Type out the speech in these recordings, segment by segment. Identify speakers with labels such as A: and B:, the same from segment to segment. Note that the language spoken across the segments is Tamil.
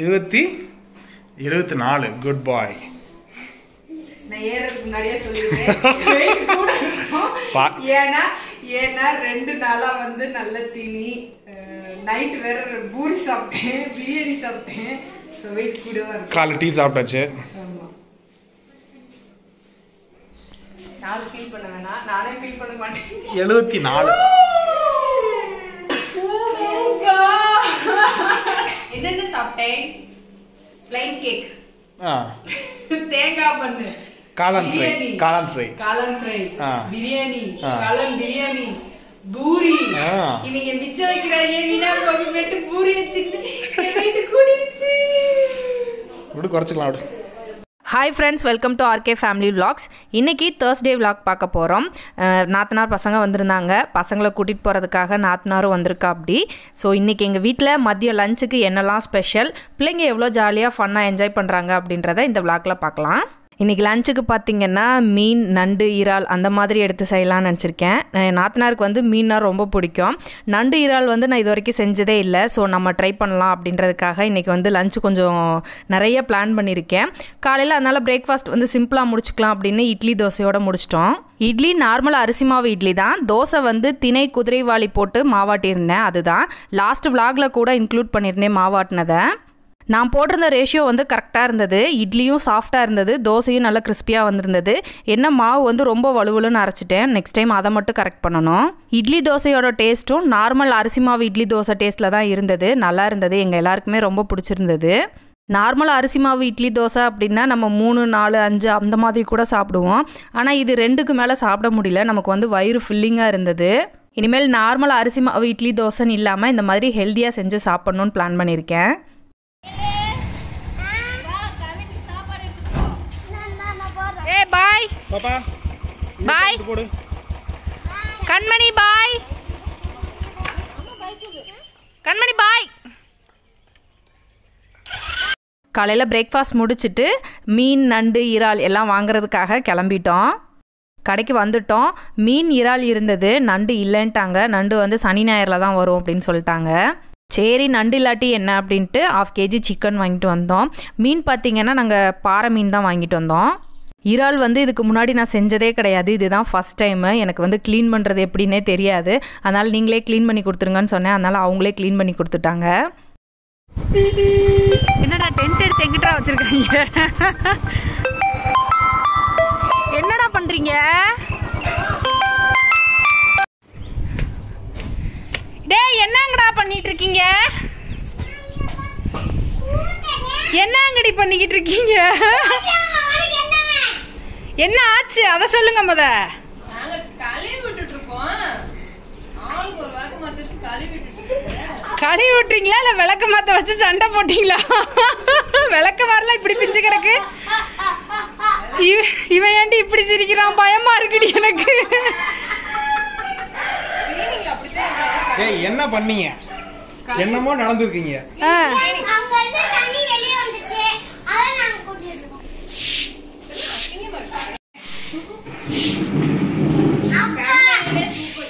A: இருபத்தி இருபத்தி நாலு குட் பாய்
B: நான் ஏறதுக்கு முன்னாடியே சொல்லிடுறேன் weight கூட இருக்கும்.
A: பா-
B: ஏன்னா ஏன்னா ரெண்டு நாளா வந்து நல்ல தீனி நைட் வேற பூரி சாப்பிட்டேன் பிரியாணி சாப்பிட்டேன் ஸோ வெயிட் கூட தான் இருக்கும்
A: காலை டீ சாப்பிட்டாச்சு
B: ஆமா யாரும் ஃபீல் பண்ண வேணாம் நானே ஃபீல் பண்ண மாட்டேன்
A: எழுபத்தி நாலு
B: என்னென்ன சாப்பிட்டேன் பிளைன் கேக்
A: ஆ
B: தேங்காய் பண்ணு
A: காளான் ஃப்ரை
B: பிரியாணி.
A: காளான் ஃப்ரை
B: காளான் ஃப்ரை
A: ஆ.
B: பிரியாணி
A: ஆ.
B: காளான் பிரியாணி பூரி
A: ஆ.
B: இவங்க மிச்சம் வைக்கிறாங்க வீணா போட்டு பூரியை தின்னு என் வயிறு கூடிருச்சு
A: விடு குறைச்சிக்கலாம் விடு
C: hi friends welcome to RK family vlogs இன்னைக்கு தேர்ஸ்டே vlog பார்க்க போகிறோம் நாத்தனார் பசங்க வந்திருந்தாங்க பசங்களை கூட்டிகிட்டு போகிறதுக்காக நாத்தனாரும் வந்திருக்கா அப்படி ஸோ இன்றைக்கி எங்கள் வீட்டில் மதிய லஞ்சுக்கு என்னெல்லாம் ஸ்பெஷல் பிள்ளைங்க எவ்வளோ ஜாலியாக ஃபன்னாக என்ஜாய் பண்ணுறாங்க அப்படின்றத இந்த vlogல பார்க்கலாம் இன்றைக்கி லஞ்சுக்கு பார்த்தீங்கன்னா மீன் நண்டு இறால் அந்த மாதிரி எடுத்து செய்யலாம்னு நினச்சிருக்கேன் என் நாத்தனாருக்கு வந்து மீன்னா ரொம்ப பிடிக்கும் நண்டு இறால் வந்து நான் இது வரைக்கும் செஞ்சதே இல்லை ஸோ நம்ம ட்ரை பண்ணலாம் அப்படின்றதுக்காக இன்றைக்கி வந்து லஞ்ச் கொஞ்சம் நிறைய பிளான் பண்ணியிருக்கேன் காலையில் அதனால் பிரேக்ஃபாஸ்ட் வந்து சிம்பிளாக முடிச்சுக்கலாம் அப்படின்னு இட்லி தோசையோட முடிச்சிட்டோம் இட்லி நார்மல் அரிசி மாவு இட்லி தான் தோசை வந்து திணை குதிரைவாளி போட்டு மாவாட்டியிருந்தேன் அதுதான் லாஸ்ட் vlogல கூட இன்க்ளூட் பண்ணியிருந்தேன் மாவாட்டினதை நான் போட்டிருந்த ரேஷியோ வந்து கரெக்டாக இருந்தது இட்லியும் சாஃப்டாக இருந்தது தோசையும் நல்லா கிறிஸ்பியாக வந்திருந்தது என்ன மாவு வந்து ரொம்ப வலுவலுன்னு அரைச்சிட்டேன் நெக்ஸ்ட் டைம் அதை மட்டும் கரெக்ட் பண்ணணும் இட்லி தோசையோட டேஸ்ட்டும் நார்மல் அரிசி மாவு இட்லி தோசை டேஸ்ட்டில் தான் இருந்தது நல்லா இருந்தது எங்கள் எல்லாருக்குமே ரொம்ப பிடிச்சிருந்தது நார்மல் அரிசி மாவு இட்லி தோசை அப்படின்னா நம்ம மூணு நாலு அஞ்சு அந்த மாதிரி கூட சாப்பிடுவோம் ஆனால் இது ரெண்டுக்கு மேலே சாப்பிட முடியல நமக்கு வந்து வயிறு ஃபில்லிங்காக இருந்தது இனிமேல் நார்மல் அரிசி மாவு இட்லி தோசைன்னு இல்லாமல் இந்த மாதிரி ஹெல்த்தியாக செஞ்சு சாப்பிட்ணுன்னு பிளான் பண்ணியிருக்கேன் ஏ பாய்
A: பாப்பா
C: பாய்
A: போடு
C: கண்மணி பாய் கண்மணி பாய் காலையில் பிரேக்ஃபாஸ்ட் முடிச்சிட்டு மீன் நண்டு இறால் எல்லாம் வாங்குறதுக்காக கிளம்பிட்டோம் கடைக்கு வந்துட்டோம் மீன் இறால் இருந்தது நண்டு இல்லைன்ட்டாங்க நண்டு வந்து சனி ஞாயிறில் தான் வரும் அப்படின்னு சொல்லிட்டாங்க சரி நண்டு இல்லாட்டி என்ன அப்படின்ட்டு ஆஃப் கேஜி சிக்கன் வாங்கிட்டு வந்தோம் மீன் பார்த்தீங்கன்னா நாங்கள் பாறை மீன் தான் வாங்கிட்டு வந்தோம் இறால் வந்து இதுக்கு முன்னாடி நான் செஞ்சதே கிடையாது இதுதான் ஃபஸ்ட் டைமு எனக்கு வந்து க்ளீன் பண்ணுறது எப்படின்னே தெரியாது அதனால் நீங்களே க்ளீன் பண்ணி கொடுத்துருங்கன்னு சொன்னேன் அதனால் அவங்களே க்ளீன் பண்ணி கொடுத்துட்டாங்க என்னடா டென்ட் எடுத்து எங்கிட்டா வச்சிருக்காங்க என்னடா பண்றீங்க டேய் என்னங்கடா பண்ணிட்டு இருக்கீங்க என்னங்கடி பண்ணிக்கிட்டு இருக்கீங்க என்ன ஆச்சு அத சொல்லுங்க முத
B: நாங்க கழுவி விட்டுட்டு இருக்கோம் ஆளுக்கு ஒரு விளக்கு மாத்திட்டு கழுவி விட்டுட்டு இருக்கோம்.
C: கழுவி விட்டுறீங்களா இல்ல விளக்கு மாத்த வச்சு சண்டை போட்டீங்களா விளக்கு மாறலாம் இப்படி பிஞ்சு கிடக்கு இவ- இவன் ஏன்டி இப்படி சிரிக்கிறான் பயமா இருக்குடி எனக்கு
B: cleaning ல அப்படித்தான் இருக்காது.
A: ஏய் என்ன பண்ணீங்க என்னமோ நடந்திருக்கீங்க
C: ஆ.
D: அங்க இருந்து தண்ணி வெளியே வந்துச்சு அதை நாங்க கூட்டிட்டு இருக்கோம்
B: கண்மணியிலே தூக்கு.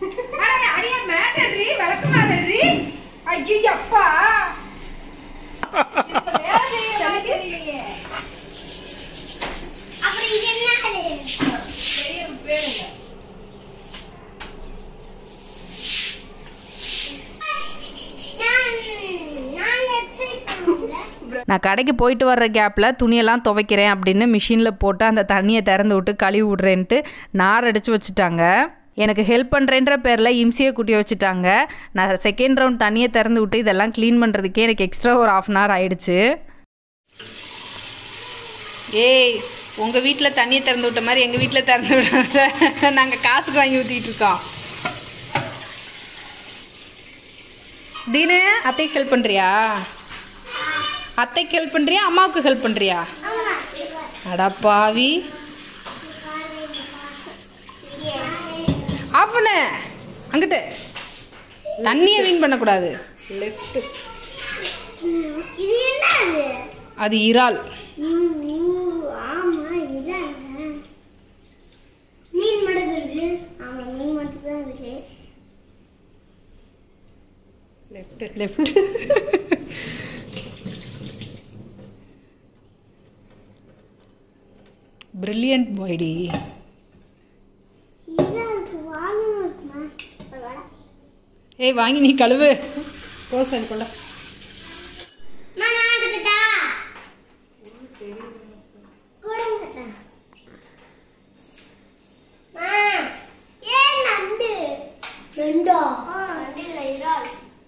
D: அப்புறம் இது என்ன அது?
B: செய்யறது பேருங்க.
D: நான் நாங்க எக்ஸசைஸ் பண்ணுவோம்ல
C: நான் கடைக்கு போயிட்டு வர்ற கேப்பில் துணியெல்லாம் துவைக்கிறேன் அப்படின்னு மிஷினில் போட்டு அந்த தண்ணியை திறந்து விட்டு கழுவி விட்றேன்ட்டு நார் அடித்து வச்சுட்டாங்க எனக்கு ஹெல்ப் பண்ணுறேன்ற பேரில் இம்சியை கூட்டி வச்சுட்டாங்க நான் செகண்ட் ரவுண்ட் தண்ணியை திறந்து விட்டு இதெல்லாம் க்ளீன் பண்ணுறதுக்கே எனக்கு எக்ஸ்ட்ரா ஒரு ஆஃப் அன் ஹவர் ஆயிடுச்சு ஏய் உங்கள் வீட்டில் தண்ணியை திறந்து விட்ட மாதிரி எங்கள் வீட்டில் திறந்து விடாத நாங்கள் காசுக்கு வாங்கி ஊற்றிட்டு இருக்கோம் தீனு அத்தைக்கு ஹெல்ப் பண்ணுறியா அத்தைக்கு ஹெல்ப் பண்ணுறியா அம்மாவுக்கு ஹெல்ப் பண்ணுறியா அடா பாவி ஆஃப்னு அங்கிட்டு தண்ணியை வீண் பண்ணக்கூடாது லெஃப்ட்
D: இது என்ன அது
C: அது இறால்
D: ம், ம், ஆமா இதான் மீன் மட்டும் இருக்கு ஆமா மீன் மட்டும் தான் இருக்கு
C: லெஃப்ட் லெஃப்ட் பிரில்லியன்ட் பாய்டி ஏய் வாங்கி நீ கழுவு போஸ் அதுக்குள்ள
D: ரெண்டோ இல்ல இறால்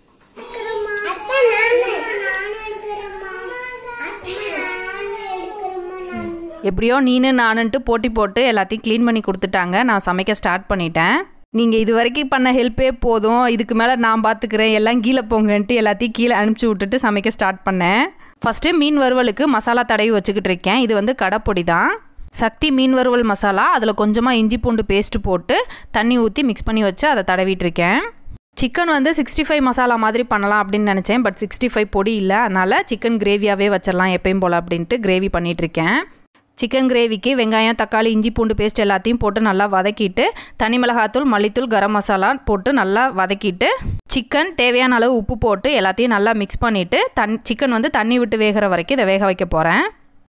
D: அத்தை நானு நானு எடுக்கிறேம்மா அத்தை நானு எடுக்கிறேம்மா நான்
C: எப்படியோ நீனு நானுன்ட்டு போட்டி போட்டு எல்லாத்தையும் க்ளீன் பண்ணி கொடுத்துட்டாங்க நான் சமைக்க ஸ்டார்ட் பண்ணிட்டேன் நீங்கள் இது வரைக்கும் பண்ண ஹெல்ப்பே போதும் இதுக்கு மேலே நான் பார்த்துக்கிறேன் எல்லாம் கீழே போங்கன்ட்டு எல்லாத்தையும் கீழே அனுப்பிச்சி விட்டுட்டு சமைக்க ஸ்டார்ட் பண்ணேன் ஃபஸ்ட்டு மீன் வறுவலுக்கு மசாலா தடவி வச்சுக்கிட்டு இருக்கேன் இது வந்து கடைப்பொடி தான் சக்தி மீன் வறுவல் மசாலா அதில் கொஞ்சமாக இஞ்சி பூண்டு பேஸ்ட்டு போட்டு தண்ணி ஊற்றி மிக்ஸ் பண்ணி வச்சு அதை தடவிட்டு இருக்கேன் சிக்கன் வந்து சிக்ஸ்டி ஃபைவ் மசாலா மாதிரி பண்ணலாம் அப்படின்னு நினச்சேன் பட் சிக்ஸ்டி ஃபைவ் பொடி இல்லை அதனால் சிக்கன் கிரேவியாகவே வச்சிடலாம் எப்பயும் போல் அப்படின்ட்டு கிரேவி பண்ணிகிட்ருக்கேன் சிக்கன் கிரேவிக்கு வெங்காயம் தக்காளி இஞ்சி பூண்டு பேஸ்ட் எல்லாத்தையும் போட்டு நல்லா வதக்கிட்டு தனி மிளகாத்தூள் மல்லித்தூள் கரம் மசாலா போட்டு நல்லா வதக்கிட்டு சிக்கன் தேவையான அளவு உப்பு போட்டு எல்லாத்தையும் நல்லா மிக்ஸ் பண்ணிவிட்டு தன் சிக்கன் வந்து தண்ணி விட்டு வேகிற வரைக்கும் இதை வேக வைக்க போகிறேன்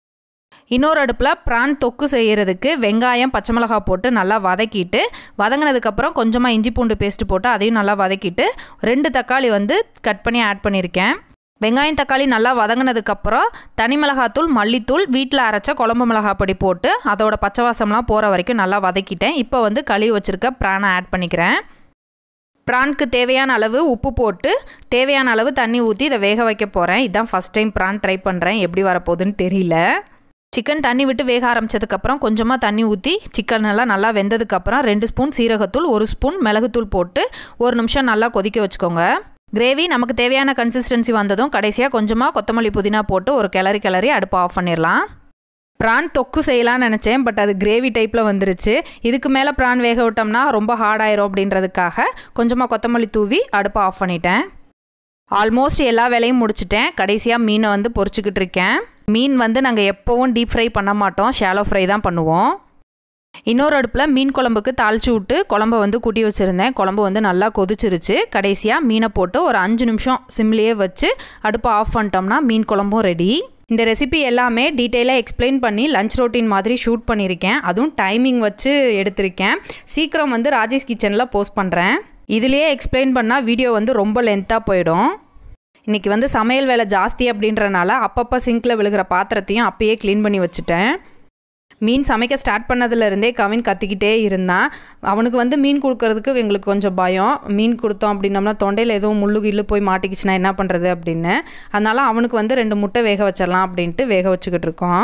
C: இன்னொரு அடுப்பில் ப்ரான் தொக்கு செய்கிறதுக்கு வெங்காயம் பச்சை மிளகாய் போட்டு நல்லா வதக்கிட்டு வதங்கினதுக்கப்புறம் கொஞ்சமாக இஞ்சி பூண்டு பேஸ்ட் போட்டு அதையும் நல்லா வதக்கிட்டு ரெண்டு தக்காளி வந்து கட் பண்ணி ஆட் பண்ணியிருக்கேன் வெங்காயம் தக்காளி நல்லா வதங்கினதுக்கப்புறம் தனி மிளகாத்தூள் மல்லித்தூள் வீட்டில் அரைச்ச குழம்பு மிளகாய் பொடி போட்டு அதோட பச்சை வாசம்லாம் போகிற வரைக்கும் நல்லா வதக்கிட்டேன் இப்போ வந்து கழுவி வச்சுருக்க ப்ரானை ஆட் பண்ணிக்கிறேன் ப்ரான்க்கு தேவையான அளவு உப்பு போட்டு தேவையான அளவு தண்ணி ஊற்றி இதை வேக வைக்க போகிறேன் இதுதான் ஃபஸ்ட் டைம் ப்ரான் ட்ரை பண்ணுறேன் எப்படி வரப்போகுதுன்னு தெரியல சிக்கன் தண்ணி விட்டு வேக ஆரம்பிச்சதுக்கப்புறம் கொஞ்சமாக தண்ணி ஊற்றி சிக்கன் எல்லாம் நல்லா வெந்ததுக்கப்புறம் ரெண்டு ஸ்பூன் சீரகத்தூள் ஒரு ஸ்பூன் மிளகுத்தூள் போட்டு ஒரு நிமிஷம் நல்லா கொதிக்க வச்சுக்கோங்க கிரேவி நமக்கு தேவையான கன்சிஸ்டன்சி வந்ததும் கடைசியாக கொஞ்சமாக கொத்தமல்லி புதினா போட்டு ஒரு கிளறி கிளறி அடுப்பு ஆஃப் பண்ணிடலாம் ப்ரான் தொக்கு செய்யலாம்னு நினச்சேன் பட் அது கிரேவி டைப்பில் வந்துருச்சு இதுக்கு மேலே ப்ரான் வேக விட்டோம்னா ரொம்ப ஹார்ட் ஆயிரும் அப்படின்றதுக்காக கொஞ்சமாக கொத்தமல்லி தூவி அடுப்பை ஆஃப் பண்ணிட்டேன் ஆல்மோஸ்ட் எல்லா வேலையும் முடிச்சிட்டேன் கடைசியாக மீனை வந்து பொரிச்சுக்கிட்டு இருக்கேன் மீன் வந்து நாங்கள் எப்போவும் டீப் ஃப்ரை பண்ண மாட்டோம் ஷாலோ ஃப்ரை தான் பண்ணுவோம் இன்னொரு அடுப்பில் மீன் குழம்புக்கு தாளிச்சு விட்டு குழம்ப வந்து கூட்டி வச்சுருந்தேன் குழம்பு வந்து நல்லா கொதிச்சிருச்சு கடைசியாக மீனை போட்டு ஒரு அஞ்சு நிமிஷம் சிம்லேயே வச்சு அடுப்பை ஆஃப் பண்ணிட்டோம்னா மீன் குழம்பும் ரெடி இந்த ரெசிபி எல்லாமே டீட்டெயிலாக எக்ஸ்பிளைன் பண்ணி லஞ்ச் ரொட்டீன் மாதிரி ஷூட் பண்ணியிருக்கேன் அதுவும் டைமிங் வச்சு எடுத்திருக்கேன் சீக்கிரம் வந்து ராஜேஷ் கிச்சனில் போஸ்ட் பண்ணுறேன் இதுலேயே எக்ஸ்பிளைன் பண்ணால் வீடியோ வந்து ரொம்ப லென்த்தாக போயிடும் இன்றைக்கி வந்து சமையல் வேலை ஜாஸ்தி அப்படின்றனால அப்பப்போ சிங்கில் விழுகிற பாத்திரத்தையும் அப்பயே க்ளீன் பண்ணி வச்சுட்டேன் மீன் சமைக்க ஸ்டார்ட் பண்ணதுலேருந்தே கவின் கத்திக்கிட்டே இருந்தான் அவனுக்கு வந்து மீன் கொடுக்கறதுக்கு எங்களுக்கு கொஞ்சம் பயம் மீன் கொடுத்தோம் அப்படின்னம்னா தொண்டையில் எதுவும் முள்ளு கிள்ளு போய் மாட்டிக்கிச்சுன்னா என்ன பண்ணுறது அப்படின்னு அதனால் அவனுக்கு வந்து ரெண்டு முட்டை வேக வச்சிடலாம் அப்படின்ட்டு வேக வச்சுக்கிட்டு இருக்கோம்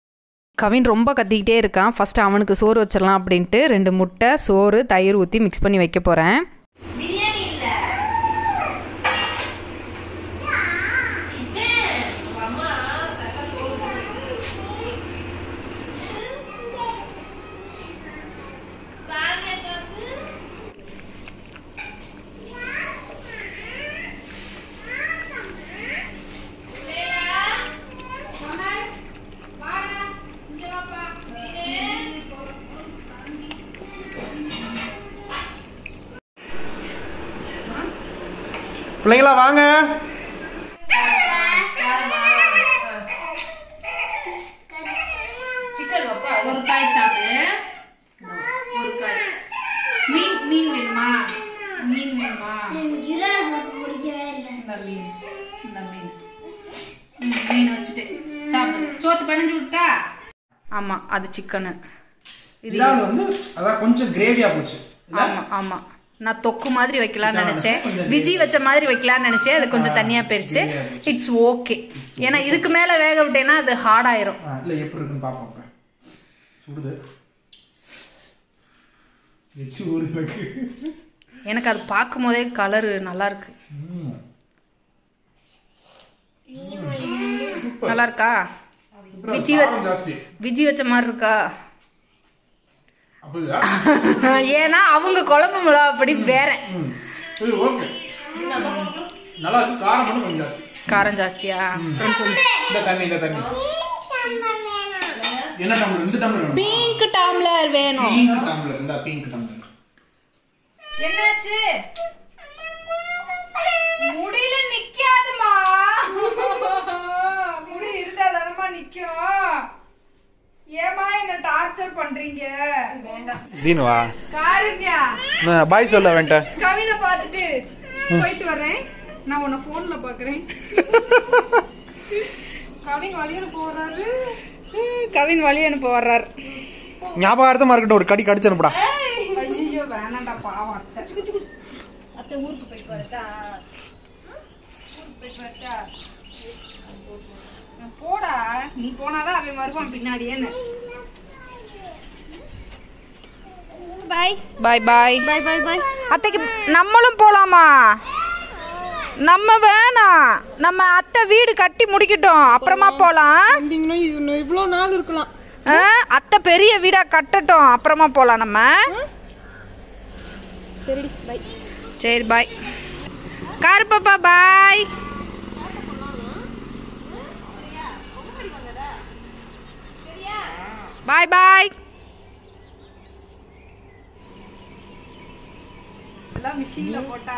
C: கவின் ரொம்ப கத்திக்கிட்டே இருக்கான் ஃபஸ்ட்டு அவனுக்கு சோறு வச்சிடலாம் அப்படின்ட்டு ரெண்டு முட்டை சோறு தயிர் ஊற்றி மிக்ஸ் பண்ணி வைக்க போகிறேன்
B: பிரியாணி இல்ல இது அம்மா தக்க சோறு பாருங்க தக்கு லேலா மாமா வாடா இங்க வாப்பா மீனு
A: பிள்ளைங்களா வாங்க
B: சிக்கன் வைப்பா ஒரு காய் சாப்பிடு ஒரு காய் மீன் மீன் வேணுமா மீன் வேணுமா
D: இறால் மட்டும் பிடிக்கவே இல்லை
B: இந்த மீன் இந்த மீன் ம், மீன் வச்சுட்டு சாப்பிடு சோத்து பணிஞ்சு விட்டா
C: ஆமாம் அது சிக்கனு இது
A: இறால் வந்து அதான் கொஞ்சம் கிரேவியா போச்சு இல்ல?
C: ஆமாம் ஆமாம் நான் தொக்கு மாதிரி வைக்கலாம்னு
A: இதான்
C: நினச்சேன்
A: கொஞ்சம்
C: விஜி வச்ச மாதிரி வைக்கலாம்னு நினச்சேன் அது கொஞ்சம் தனியாக போயிருச்சு
A: சரியா போச்சு.
C: இட்ஸ் ஓகே ஏன்னா இதுக்கு மேலே வேக விட்டேன்னா அது ஹார்ட் ஆயிரும்
A: ஆ, இல்ல எப்படி இருக்குன்னு பாப்போம் இப்ப. சுடுது எச்சு ஊரு எனக்கு
C: எனக்கு அது பார்க்கும் போதே கலரு நல்லா இருக்கு
A: ம்.
C: நல்லா இருக்கா
A: அப்புறம்
C: விஜி வ-
A: காரம் ஜாஸ்தி
C: விஜி வச்ச மாதிரி இருக்கா
A: அப்படியா
C: ஏன்னா அவங்க குழம்பு மிளகா அப்படி வேற
A: ம். இது ஓகே நல்லா இருக்கு காரம் மட்டும் கொஞ்சம் ஜாஸ்தி
C: காரம் ஜாஸ்தியா அப்புறம் சொல்லு
A: இந்த தண்ணி இந்த தண்ணி என்ன டம்ளர் இந்த டம்ளர் வேணும்
C: பிங்க் டம்ளர் வேணும்
A: பிங்க் டம்ளர் இந்த பிங்க் டம்ளர்
B: என்னாச்சு முடியல நிக்காதுமா முடி இருந்தா தானமா நிக்கும் ஏமா என்ன டார்ச்சர் டார்ச்சர் பண்றீங்க வேண்டாம்
A: தீனுவா
B: காருண்யா
A: பாய் சொல்ல வேண்டாம்
B: கவினை பார்த்துட்டு போயிட்டு வரேன் நான் உன்னை போன்ல பாக்குறேன் கவின் வழி அனுப்ப வர்றாரு கவின் வழி அனுப்ப வர்றாரு
A: ஞாபகார்த்தமா இருக்கட்டும் ஒரு கடி கடிச்சு அனுப்புடா
B: ஐயோ வேணாம்டா பாவம் அத்தை அத்தை ஊருக்கு போயிட்டு வரட்டா ஊருக்கு போயிட்டு வரட்டா போடா நீ போனாதான் அவன் வருவான் பின்னாடியே பாய் பாய் பாய் பாய் பாய் பாய் அத்தைக்கு நம்மளும் போலாமா நம்ம வேணாம் நம்ம அத்தை வீடு கட்டி முடிக்கட்டும் அப்புறமா போலாம்
E: வந்தீங்கன்னா இது இவ்வளோ நாள் இருக்கலாம்
B: ஆ, அத்தை பெரிய வீடா கட்டட்டும் அப்புறமா போலாம் நம்ம
E: சரி பை
B: சரி பாய் கார் பாப்பா பாய் பாய் பாய் எல்லாம் மிஷின்ல போட்டா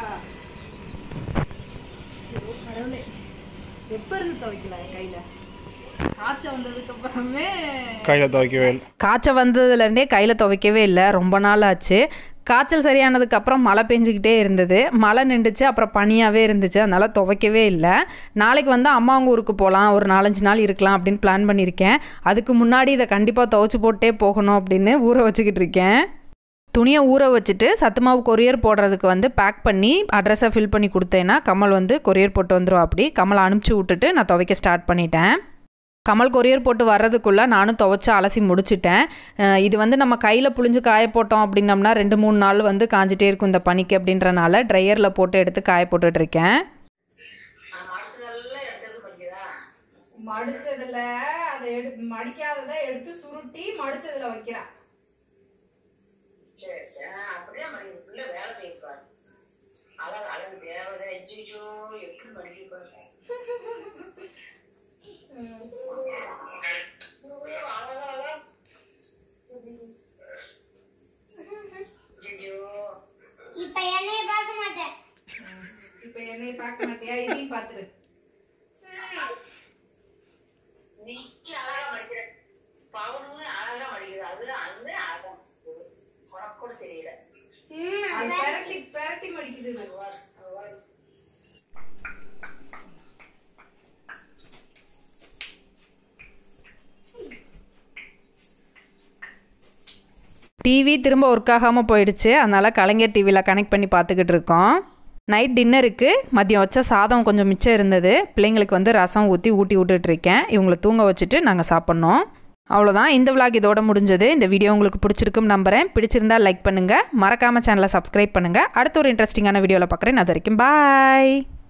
B: எப்ப இருந்து துவைக்கலாம் என் கையில காய்ச்ச வந்ததுக்கு அப்புறமே
A: கையில துவைக்கவே இல்லை
C: காய்ச்சல் வந்ததுலேருந்தே கையில் துவைக்கவே இல்லை ரொம்ப நாள் ஆச்சு காய்ச்சல் சரியானதுக்கு அப்புறம் மழை பெஞ்சிக்கிட்டே இருந்தது மழை நின்றுச்சு அப்புறம் பனியாகவே இருந்துச்சு அதனால் துவைக்கவே இல்லை நாளைக்கு வந்து அம்மாவங்க ஊருக்கு போகலாம் ஒரு நாலஞ்சு நாள் இருக்கலாம் அப்படின்னு பிளான் பண்ணியிருக்கேன் அதுக்கு முன்னாடி இதை கண்டிப்பாக துவைச்சி போட்டே போகணும் அப்படின்னு ஊற வச்சுக்கிட்டு இருக்கேன் துணியை ஊற வச்சுட்டு சத்துமாவு கொரியர் போடுறதுக்கு வந்து பேக் பண்ணி அட்ரஸை ஃபில் பண்ணி கொடுத்தேன்னா கமல் வந்து கொரியர் போட்டு வந்துடும் அப்படி கமல் அனுப்பிச்சி விட்டுட்டு நான் துவைக்க ஸ்டார்ட் பண்ணிட்டேன் கமல் கொரியர் போட்டு வர்றதுக்குள்ளே நானும் துவைச்சு அலசி முடிச்சிட்டேன் அஹ் இது வந்து நம்ம கையில் புழிஞ்சு காய போட்டோம் அப்படின்னம்னா ரெண்டு மூணு நாள் வந்து காஞ்சிட்டே இருக்கும் இந்த பனிக்கு அப்படின்றனால ட்ரையரில் போட்டு எடுத்து காய போட்டுட்ருக்கேன்
B: மடிச்சதுல அதை எடுத்து மடிக்காததை எடுத்து சுருட்டி மடிச்சதுல வைக்கிறா
F: சரி சரி ஆ, அப்படியே மடிக்குது பிள்ளை வேலை செய்யப்பாரு அழகு அழகு தேவதை ஐயோ எப்படி மடிக்க பாருங்க ஐயோ
D: இப்ப என்னைய பார்க்க மாட்டேன்
B: இப்ப என்னைய பார்க்க மாட்டியா இதையும் பாத்துரு
F: நிக்கி அழகா மடிக்கிற பவுனும் அழகா மடிக்குது அது அது அழகா மடிக்குது. உனக்கு கூட தெரியல
B: அது பெரட்டி பெரட்டி மடிக்குது
C: டிவி திரும்ப ஒர்க் ஆகாமல் போயிடுச்சு அதனால் கலைஞர் டிவியில் கனெக்ட் பண்ணி பார்த்துக்கிட்டு இருக்கோம் நைட் டின்னருக்கு மதியம் வச்ச சாதம் கொஞ்சம் மிச்சம் இருந்தது பிள்ளைங்களுக்கு வந்து ரசம் ஊற்றி ஊட்டி விட்டுட்ருக்கேன் இவங்களை தூங்க வச்சுட்டு நாங்கள் சாப்பிட்ணோம் அவ்வளோதான் இந்த விளாக் இதோட முடிஞ்சது இந்த வீடியோ உங்களுக்கு பிடிச்சிருக்கும் நம்புறேன் பிடிச்சிருந்தா லைக் பண்ணுங்கள் மறக்காமல் சேனலை சப்ஸ்கிரைப் பண்ணுங்கள் அடுத்த ஒரு இன்ட்ரெஸ்டிங்கான வீடியோவில் பார்க்குறேன் அது வரைக்கும் பாய்